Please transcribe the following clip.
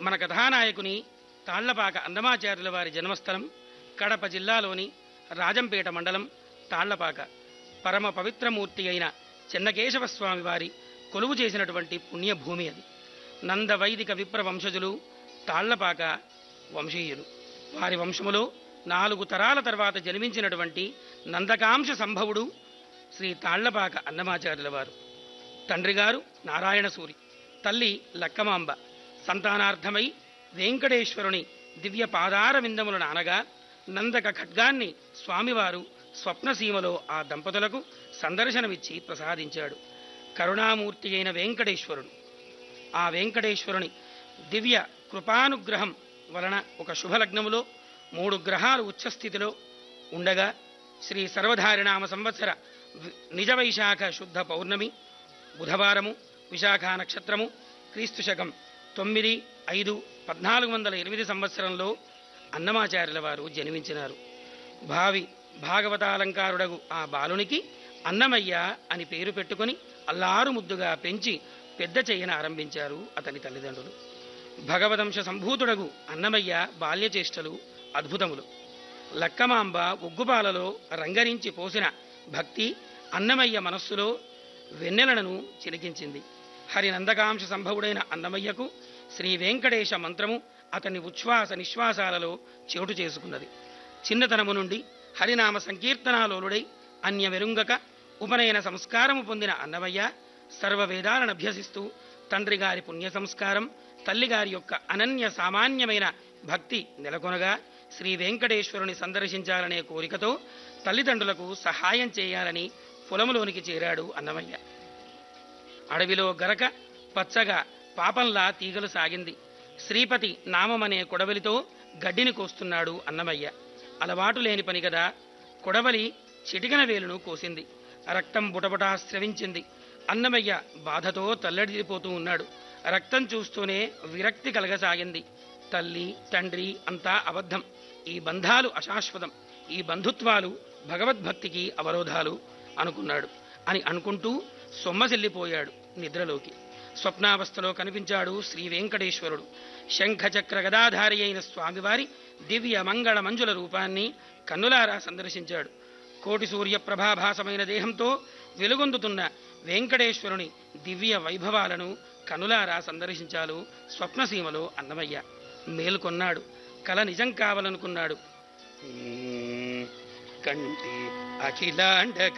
మన కథానాయకుని తాళ్లపాక అన్నమాచార్యుల వారి జన్మస్థలం కడప జిల్లాలోని రాజంపేట మండలం తాళ్లపాక పరమ పవిత్రమూర్తి అయిన చెన్నకేశవ స్వామి వారి కొలువు చేసినటువంటి పుణ్యభూమి అది నంద వైదిక విప్ర వంశజులు తాళ్లపాక వంశీయులు వారి వంశములో నాలుగు తరాల తర్వాత జన్మించినటువంటి నందకాంశ సంభవుడు శ్రీ తాళ్లపాక అన్నమాచార్యుల వారు తండ్రి గారు నారాయణ సూరి తల్లి లక్కమాంబ సంతానార్థమై వెంకటేశ్వరుని దివ్య పాదార విందములను అనగా నందక ఖడ్గాన్ని స్వామివారు స్వప్నసీమలో ఆ దంపతులకు సందర్శనమిచ్చి ప్రసాదించాడు కరుణామూర్తి అయిన వెంకటేశ్వరుడు ఆ వెంకటేశ్వరుని దివ్య కృపానుగ్రహం వలన ఒక శుభలగ్నములో మూడు గ్రహాలు ఉచ్చస్థితిలో ఉండగా శ్రీ సర్వధారినామ సంవత్సర వి- నిజ వైశాఖ శుద్ధ పౌర్ణమి బుధవారము విశాఖ నక్షత్రము క్రీస్తు శకం తొమ్మిది ఐదు పద్నాలుగు వందల ఎనిమిది సంవత్సరంలో అన్నమాచార్యుల వారు జన్మించినారు భావి భాగవతాలంకారుడగు ఆ బాలునికి అన్నమయ్య అని పేరు పెట్టుకొని అల్లారు ముద్దుగా పెంచి పెద్ద చెయ్యన ఆరంభించారు అతని తల్లిదండ్రులు భగవదంశ సంభూతుడగు అన్నమయ్య బాల్యచేష్టలు అద్భుతములు లక్కమాంబ ఉగ్గుపాలలో రంగరించి పోసిన భక్తి అన్నమయ్య మనస్సులో వెన్నెలను చిలికించింది హరి నందకాంశ సంభవుడైన అన్నమయ్యకు శ్రీ వెంకటేశ మంత్రము అతని ఉచ్ఛ్వాస నిశ్వాసాలలో చోటు చేసుకున్నది చిన్నతనము నుండి హరినామ సంకీర్తనాలోలుడై అన్య వెరుంగక ఉపనయన సంస్కారము పొందిన అన్నమయ్య సర్వ వేదాలను అభ్యసిస్తూ తండ్రి గారి పుణ్య సంస్కారం తల్లిగారి యొక్క అనన్య సామాన్యమైన భక్తి నెలకొనగా శ్రీ వెంకటేశ్వరుని సందర్శించాలనే కోరికతో తల్లిదండ్రులకు సహాయం చేయాలని పొలములోనికి చేరాడు అన్నమయ్య అడవిలో గరక పచ్చగా పాపంలా తీగలు సాగింది శ్రీపతి నామమనే కొడవలితో గడ్డిని కోస్తున్నాడు అన్నమయ్య అలవాటు లేని పని కదా కొడవలి చిటికన వేలును కోసింది రక్తం బుటబుటా స్రవించింది అన్నమయ్య బాధతో తల్లడిల్లిపోతూ ఉన్నాడు రక్తం చూస్తూనే విరక్తి కలగసాగింది తల్లి తండ్రి అంతా అబద్ధం ఈ బంధాలు అశాశ్వతం ఈ బంధుత్వాలు భగవద్భక్తికి అవరోధాలు అనుకున్నాడు అని అనుకుంటూ సొమ్మసిల్లిపోయాడు నిద్రలోకి స్వప్నావస్థలో కనిపించాడు శ్రీ వెంకటేశ్వరుడు శంఖచక్ర గదాధారి అయిన స్వామివారి దివ్య మంగళ మంజుల రూపాన్ని కన్నులారా సందర్శించాడు కోటి సూర్య ప్రభాభాసమైన దేహంతో వెలుగొందుతున్న వెంకటేశ్వరుని దివ్య వైభవాలను కనులారా సందర్శించాలు స్వప్నసీమలో అన్నమయ్య మేల్కొన్నాడు కల నిజం కావాలనుకున్నాడు కంటి అఖిలాండ